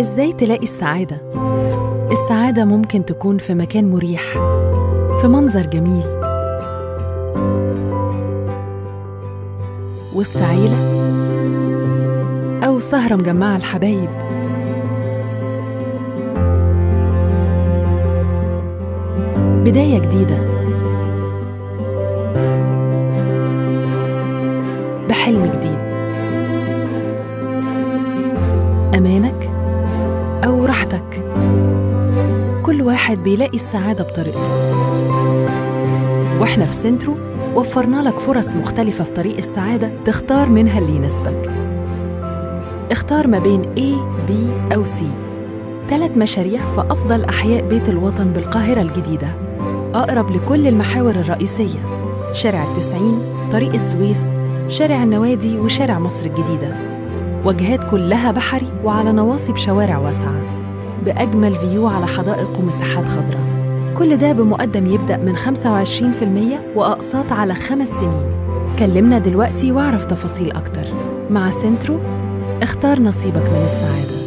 إزاي تلاقي السعادة؟ السعادة ممكن تكون في مكان مريح في منظر جميل وسط عيلة أو سهرة مجمعة الحبايب بداية جديدة بحلم جديد أمانك أو راحتك كل واحد بيلاقي السعادة بطريقته وإحنا في سنترو وفرنا لك فرص مختلفة في طريق السعادة تختار منها اللي يناسبك اختار ما بين A, B أو C ثلاث مشاريع في أفضل أحياء بيت الوطن بالقاهرة الجديدة أقرب لكل المحاور الرئيسية شارع التسعين طريق السويس شارع النوادي وشارع مصر الجديدة وجهات كلها بحري وعلى نواصي بشوارع واسعة بأجمل فيو على حدائق ومساحات خضراء كل ده بمقدم يبدأ من 25% وأقساط على خمس سنين كلمنا دلوقتي واعرف تفاصيل أكتر مع سنترو اختار نصيبك من السعاده